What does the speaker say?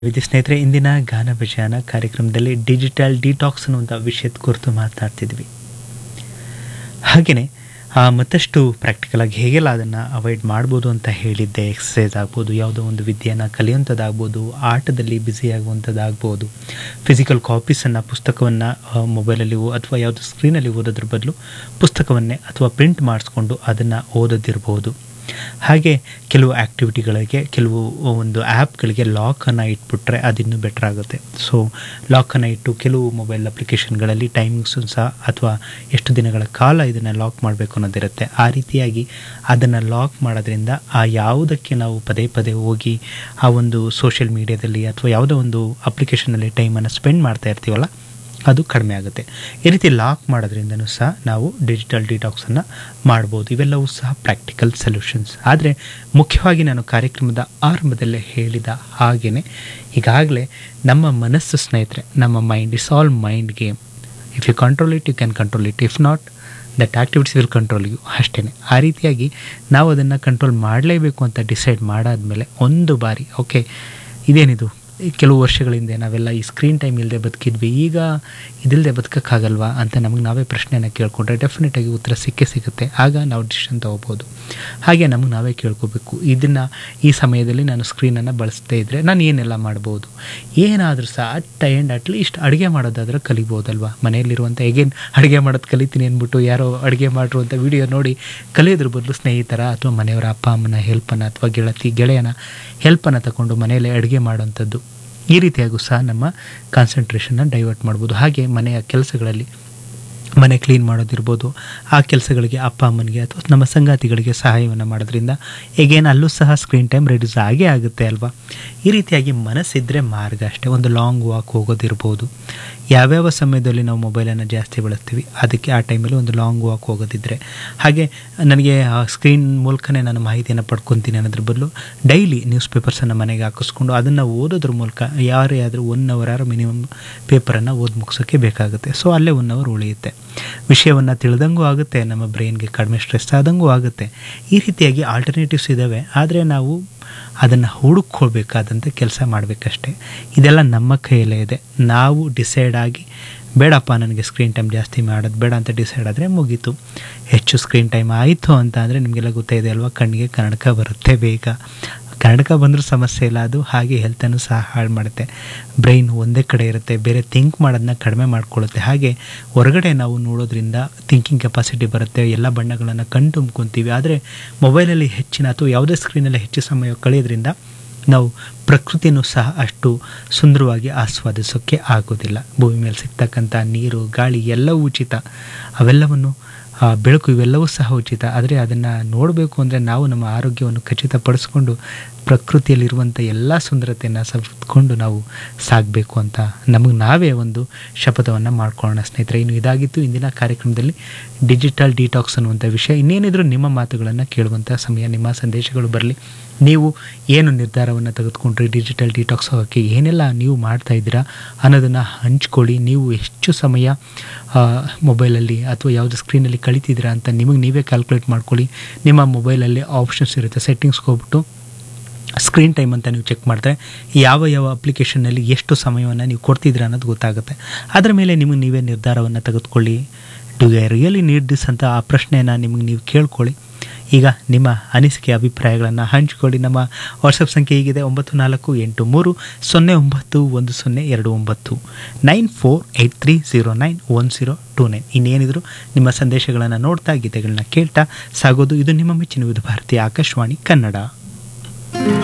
ವಿದ್ಯು ಸ್ನೇಹಿತರೆ ಇಂದಿನ ಗಾನ ವಿಜಯನ ಕಾರ್ಯಕ್ರಮದಲ್ಲಿ ಡಿಜಿಟಲ್ ಡಿಟಾಕ್ಸ್ ಅನ್ನುವಂಥ ವಿಷಯದ ಕುರಿತು ಮಾತನಾಡ್ತಿದ್ವಿ ಹಾಗೆಯೇ ಆ, ಮತ್ತಷ್ಟು ಪ್ರಾಕ್ಟಿಕಲ್ ಆಗಿ ಹೇಗೆಲ್ಲ ಅದನ್ನು ಅವಾಯ್ಡ್ ಮಾಡ್ಬೋದು ಅಂತ ಹೇಳಿದ್ದೆ ಎಕ್ಸಸೈಸ್ ಆಗ್ಬೋದು ಯಾವುದೋ ಒಂದು ವಿದ್ಯೆಯನ್ನು ಕಲಿಯುವಂಥದ್ದಾಗ್ಬೋದು ಆಟದಲ್ಲಿ ಬ್ಯುಸಿ ಆಗುವಂಥದ್ದಾಗ್ಬೋದು ಫಿಸಿಕಲ್ ಕಾಪೀಸನ್ನು ಪುಸ್ತಕವನ್ನು ಮೊಬೈಲಲ್ಲಿ ಅಥವಾ ಯಾವುದೋ ಸ್ಕ್ರೀನಲ್ಲಿ ಓದೋದ್ರ ಬದಲು ಪುಸ್ತಕವನ್ನೇ ಅಥವಾ ಪ್ರಿಂಟ್ ಮಾಡಿಸ್ಕೊಂಡು ಅದನ್ನು ಓದೋದಿರ್ಬೋದು ಹಾಗೆ ಕೆಲವು ಆ್ಯಕ್ಟಿವಿಟಿಗಳಿಗೆ ಕೆಲವು ಒಂದು ಆ್ಯಪ್ಗಳಿಗೆ ಲಾಕನ್ನು ಇಟ್ಬಿಟ್ರೆ ಅದಿನ್ನೂ ಬೆಟರ್ ಆಗುತ್ತೆ ಸೊ ಲಾಕನ್ನು ಇಟ್ಟು ಕೆಲವು ಮೊಬೈಲ್ ಅಪ್ಲಿಕೇಶನ್ಗಳಲ್ಲಿ ಟೈಮಿಂಗ್ಸು ಸಹ ಅಥವಾ ಎಷ್ಟು ದಿನಗಳ ಕಾಲ ಇದನ್ನು ಲಾಕ್ ಮಾಡಬೇಕು ಅನ್ನೋದಿರುತ್ತೆ ಆ ರೀತಿಯಾಗಿ ಅದನ್ನು ಲಾಕ್ ಮಾಡೋದ್ರಿಂದ ಆ ಯಾವುದಕ್ಕೆ ನಾವು ಪದೇ ಪದೇ ಹೋಗಿ ಆ ಒಂದು ಸೋಷಿಯಲ್ ಮೀಡಿಯಾದಲ್ಲಿ ಅಥವಾ ಯಾವುದೋ ಒಂದು ಅಪ್ಲಿಕೇಶನಲ್ಲಿ ಟೈಮನ್ನು ಸ್ಪೆಂಡ್ ಮಾಡ್ತಾ ಇರ್ತೀವಲ್ಲ ಅದು ಕಡಿಮೆ ಆಗುತ್ತೆ ಈ ರೀತಿ ಲಾಕ್ ಮಾಡೋದ್ರಿಂದನೂ ಸಹ ನಾವು ಡಿಜಿಟಲ್ ಡಿಟಾಕ್ಸನ್ನು ಮಾಡ್ಬೋದು ಇವೆಲ್ಲವೂ ಸಹ ಪ್ರಾಕ್ಟಿಕಲ್ ಸೊಲ್ಯೂಷನ್ಸ್ ಆದರೆ ಮುಖ್ಯವಾಗಿ ನಾನು ಕಾರ್ಯಕ್ರಮದ ಆರಂಭದಲ್ಲೇ ಹೇಳಿದ ಹಾಗೆಯೇ ಈಗಾಗಲೇ ನಮ್ಮ ಮನಸ್ಸು ಸ್ನೇಹಿತರೆ ನಮ್ಮ mind is all mind game if you control it you can control it if not that activities will control you ಅಷ್ಟೇ ಆ ರೀತಿಯಾಗಿ ನಾವು ಅದನ್ನು ಕಂಟ್ರೋಲ್ ಮಾಡಲೇಬೇಕು ಅಂತ ಡಿಸೈಡ್ ಮಾಡಾದಮೇಲೆ ಒಂದು ಬಾರಿ ಓಕೆ ಇದೇನಿದು ಈ ಕೆಲವು ವರ್ಷಗಳ ಹಿಂದೆ ನಾವೆಲ್ಲ ಈ ಸ್ಕ್ರೀನ್ ಟೈಮ್ ಇಲ್ಲದೆ ಬದುಕಿದ್ವಿ ಈಗ ಇದಿಲ್ಲದೆ ಬದುಕೋಕ್ಕಾಗಲ್ವಾ ಅಂತ ನಮಗೆ ನಾವೇ ಪ್ರಶ್ನೆಯನ್ನು ಕೇಳಿಕೊಂಡ್ರೆ ಡೆಫಿನೆಟಾಗಿ ಉತ್ತರ ಸಿಕ್ಕೇ ಸಿಗುತ್ತೆ ಆಗ ನಾವು ಡಿಸಿಷನ್ ತೊಗೋಬೋದು ಹಾಗೆ ನಮಗೆ ನಾವೇ ಕೇಳ್ಕೋಬೇಕು ಇದನ್ನು ಈ ಸಮಯದಲ್ಲಿ ನಾನು ಸ್ಕ್ರೀನನ್ನು ಬಳಸ್ತಾ ಇದ್ದರೆ ನಾನು ಏನೆಲ್ಲ ಮಾಡ್ಬೋದು ಏನಾದರೂ ಸಹ ಅಟ್ ಎಂಡ್ ಅಟ್ಲೀಸ್ಟ್ ಅಡುಗೆ ಮಾಡೋದಾದ್ರೆ ಕಲಿಬೋದಲ್ವಾ ಮನೆಯಲ್ಲಿರುವಂಥ ಎಗೇನ್ ಅಡುಗೆ ಮಾಡೋದು ಕಲಿತೀನಿ ಅಂದ್ಬಿಟ್ಟು ಯಾರೋ ಅಡುಗೆ ಮಾಡಿರುವಂಥ ವಿಡಿಯೋ ನೋಡಿ ಕಲಿಯೋದ್ರ ಬದಲು ಸ್ನೇಹಿತರ ಅಥವಾ ಮನೆಯವರ ಅಪ್ಪ ಅಮ್ಮನ ಹೆಲ್ಪನ್ನು ಅಥವಾ ಗೆಳತಿ ಗೆಳೆಯನ ಹೆಲ್ಪನ್ನು ತಗೊಂಡು ಮನೆಯಲ್ಲೇ ಅಡುಗೆ ಮಾಡೋವಂಥದ್ದು ಈ ರೀತಿಯಾಗೂ ಸಹ ನಮ್ಮ ಕಾನ್ಸಂಟ್ರೇಷನ್ನ ಡೈವರ್ಟ್ ಮಾಡ್ಬೋದು ಹಾಗೆ ಮನೆಯ ಕೆಲಸಗಳಲ್ಲಿ ಮನೆ ಕ್ಲೀನ್ ಮಾಡೋದಿರ್ಬೋದು ಆ ಕೆಲಸಗಳಿಗೆ ಅಪ್ಪ ಅಮ್ಮನಿಗೆ ಅಥವಾ ನಮ್ಮ ಸಂಗಾತಿಗಳಿಗೆ ಸಹಾಯವನ್ನು ಮಾಡೋದ್ರಿಂದ ಎಗೇನ್ ಅಲ್ಲೂ ಸಹ ಸ್ಕ್ರೀನ್ ಟೈಮ್ ರೆಡ್ಯೂಸ್ ಆಗೇ ಆಗುತ್ತೆ ಅಲ್ವಾ ಈ ರೀತಿಯಾಗಿ ಮನಸ್ಸಿದ್ರೆ ಮಾರ್ಗ ಅಷ್ಟೇ ಒಂದು ಲಾಂಗ್ ವಾಕ್ ಹೋಗೋದಿರ್ಬೋದು ಯಾವ್ಯಾವ ಸಮಯದಲ್ಲಿ ನಾವು ಮೊಬೈಲನ್ನು ಜಾಸ್ತಿ ಬಳಸ್ತೀವಿ ಅದಕ್ಕೆ ಆ ಟೈಮಲ್ಲಿ ಒಂದು ಲಾಂಗ್ ವಾಕ್ ಹೋಗೋದಿದ್ರೆ ಹಾಗೆ ನನಗೆ ಆ ಸ್ಕ್ರೀನ್ ಮೂಲಕನೇ ನಾನು ಮಾಹಿತಿಯನ್ನು ಪಡ್ಕೊತೀನಿ ಅನ್ನೋದ್ರ ಬದಲು ಡೈಲಿ ನ್ಯೂಸ್ ಪೇಪರ್ಸನ್ನು ಮನೆಗೆ ಹಾಕಿಸ್ಕೊಂಡು ಅದನ್ನು ಓದೋದ್ರ ಮೂಲಕ ಯಾರೇ ಆದರೂ ಒನ್ ಅವರ್ ಆರು ಮಿನಿಮಮ್ ಪೇಪರನ್ನು ಓದಿ ಮುಗಿಸೋಕ್ಕೆ ಬೇಕಾಗುತ್ತೆ ಸೊ ಅಲ್ಲೇ ಒನ್ ಅವರ್ ಉಳಿಯುತ್ತೆ ವಿಷಯವನ್ನು ತಿಳಿದಂಗೂ ಆಗುತ್ತೆ ನಮ್ಮ ಬ್ರೈನ್ಗೆ ಕಡಿಮೆ ಸ್ಟ್ರೆಸ್ ಆದಂಗೂ ಆಗುತ್ತೆ ಈ ರೀತಿಯಾಗಿ ಆಲ್ಟರ್ನೇಟಿವ್ಸ್ ಇದ್ದಾವೆ ಆದರೆ ನಾವು ಅದನ್ನು ಹುಡುಕೊಳ್ಬೇಕಾದಂಥ ಕೆಲಸ ಮಾಡಬೇಕಷ್ಟೆ ಇದೆಲ್ಲ ನಮ್ಮ ಕೈಯಲ್ಲೇ ಇದೆ ನಾವು ಡಿಸೈಡ್ ಆಗಿ ಬೇಡಪ್ಪ ನನಗೆ ಸ್ಕ್ರೀನ್ ಟೈಮ್ ಜಾಸ್ತಿ ಮಾಡೋದು ಬೇಡ ಅಂತ ಡಿಸೈಡ್ ಆದರೆ ಮುಗೀತು ಹೆಚ್ಚು ಸ್ಕ್ರೀನ್ ಟೈಮ್ ಆಯಿತು ಅಂತ ಅಂದರೆ ನಿಮಗೆಲ್ಲ ಗೊತ್ತಾಯಿದೆ ಅಲ್ವಾ ಕಣ್ಣಿಗೆ ಕನ್ನಡಕ ಬರುತ್ತೆ ಬೇಗ ಕನ್ನಡಕ ಬಂದರೂ ಸಮಸ್ಯೆ ಇಲ್ಲ ಅದು ಹಾಗೆ ಹೆಲ್ತನ್ನು ಸಹ ಹಾಳು ಮಾಡುತ್ತೆ ಬ್ರೈನ್ ಒಂದೇ ಕಡೆ ಇರುತ್ತೆ ಬೇರೆ ಥಿಂಕ್ ಮಾಡೋದನ್ನ ಕಡಿಮೆ ಮಾಡ್ಕೊಳ್ಳುತ್ತೆ ಹಾಗೆ ಹೊರಗಡೆ ನಾವು ನೋಡೋದ್ರಿಂದ ಥಿಂಕಿಂಗ್ ಕೆಪಾಸಿಟಿ ಬರುತ್ತೆ ಎಲ್ಲ ಬಣ್ಣಗಳನ್ನು ಕಣ್ ತುಂಬ್ಕೊತೀವಿ ಆದರೆ ಮೊಬೈಲಲ್ಲಿ ಹೆಚ್ಚಿನ ಅಥವಾ ಯಾವುದೇ ಸ್ಕ್ರೀನಲ್ಲಿ ಹೆಚ್ಚು ಸಮಯ ಕಳೆಯೋದ್ರಿಂದ ನಾವು ಪ್ರಕೃತಿಯನ್ನು ಸಹ ಅಷ್ಟು ಸುಂದರವಾಗಿ ಆಸ್ವಾದಿಸೋಕ್ಕೆ ಆಗೋದಿಲ್ಲ ಭೂಮಿ ಮೇಲೆ ಸಿಗ್ತಕ್ಕಂಥ ನೀರು ಗಾಳಿ ಎಲ್ಲವೂ ಉಚಿತ ಅವೆಲ್ಲವನ್ನು ಆ, ಬೆಳಕು ಇವೆಲ್ಲವೂ ಸಹ ಉಚಿತ ಆದರೆ ಅದನ್ನು ನೋಡಬೇಕು ಅಂದರೆ ನಾವು ನಮ್ಮ ಆರೋಗ್ಯವನ್ನು ಖಚಿತಪಡಿಸ್ಕೊಂಡು ಪ್ರಕೃತಿಯಲ್ಲಿರುವಂಥ ಎಲ್ಲ ಸುಂದರತೆಯನ್ನು ಸವಿತ್ಕೊಂಡು ನಾವು ಸಾಗಬೇಕು ಅಂತ ನಮಗೆ ನಾವೇ ಒಂದು ಶಪಥವನ್ನು ಮಾಡ್ಕೊಳ್ಳೋಣ ಸ್ನೇಹಿತರೆ ಇನ್ನು ಇದಾಗಿತ್ತು ಇಂದಿನ ಕಾರ್ಯಕ್ರಮದಲ್ಲಿ ಡಿಜಿಟಲ್ ಡಿಟಾಕ್ಸ್ ಅನ್ನುವಂಥ ವಿಷಯ ಇನ್ನೇನಿದ್ರು ನಿಮ್ಮ ಮಾತುಗಳನ್ನು ಕೇಳುವಂಥ ಸಮಯ ನಿಮ್ಮ ಸಂದೇಶಗಳು ಬರಲಿ ನೀವು ಏನು ನಿರ್ಧಾರವನ್ನು ತೆಗೆದುಕೊಂಡ್ರಿ ಡಿಜಿಟಲ್ ಡಿಟಾಕ್ಸ್ ಹೋಗೋಕ್ಕೆ ಏನೆಲ್ಲ ನೀವು ಮಾಡ್ತಾ ಇದ್ದೀರಾ ಅನ್ನೋದನ್ನು ಹಂಚ್ಕೊಳ್ಳಿ ನೀವು ಎಷ್ಟು ಸಮಯ ಆ, ಮೊಬೈಲಲ್ಲಿ ಅಥವಾ ಯಾವುದೇ ಸ್ಕ್ರೀನಲ್ಲಿ ಕಳಿತಿದ್ದೀರಾ ಅಂತ ನಿಮಗೆ ನೀವೇ ಕ್ಯಾಲ್ಕುಲೇಟ್ ಮಾಡ್ಕೊಳ್ಳಿ ನಿಮ್ಮ ಮೊಬೈಲಲ್ಲಿ ಆಪ್ಷನ್ಸ್ ಇರುತ್ತೆ ಸೆಟ್ಟಿಂಗ್ಸ್ಗೆ ಹೋಗ್ಬಿಟ್ಟು ಸ್ಕ್ರೀನ್ ಟೈಮ್ ಅಂತ ನೀವು ಚೆಕ್ ಮಾಡಿದ್ರೆ ಯಾವ ಯಾವ ಅಪ್ಲಿಕೇಶನ್ನಲ್ಲಿ ಎಷ್ಟು ಸಮಯವನ್ನು ನೀವು ಕೊಡ್ತಿದ್ದೀರಾ ಅನ್ನೋದು ಗೊತ್ತಾಗುತ್ತೆ ಅದರ ಮೇಲೆ ನಿಮಗೆ ನೀವೇ ನಿರ್ಧಾರವನ್ನು ತೆಗೆದುಕೊಳ್ಳಿ do I really need this ಅಂತ ಆ ಪ್ರಶ್ನೆಯನ್ನು ನಿಮಗೆ ನೀವು ಕೇಳ್ಕೊಳ್ಳಿ ಈಗ ನಿಮ್ಮ ಅನಿಸಿಕೆ ಅಭಿಪ್ರಾಯಗಳನ್ನು ಹಂಚಿಕೊಳ್ಳಿ ನಮ್ಮ ವಾಟ್ಸಪ್ ಸಂಖ್ಯೆ ಹೀಗಿದೆ ಒಂಬತ್ತು ನಾಲ್ಕು ಎಂಟು ಮೂರು ಸೊನ್ನೆ ಒಂಬತ್ತು ಒಂದು ಸೊನ್ನೆ ಎರಡು ಒಂಬತ್ತು nine four eight three zero nine one zero two nine ಇನ್ನೇನಿದ್ರು ನಿಮ್ಮ ಸಂದೇಶಗಳನ್ನು ನೋಡ್ತಾ ಗೀತೆಗಳನ್ನ ಕೇಳ್ತಾ ಸಾಗೋದು ಇದು ನಿಮ್ಮ ಮೆಚ್ಚಿನ ವಿಧ ಭಾರತೀಯ ಆಕಾಶವಾಣಿ ಕನ್ನಡ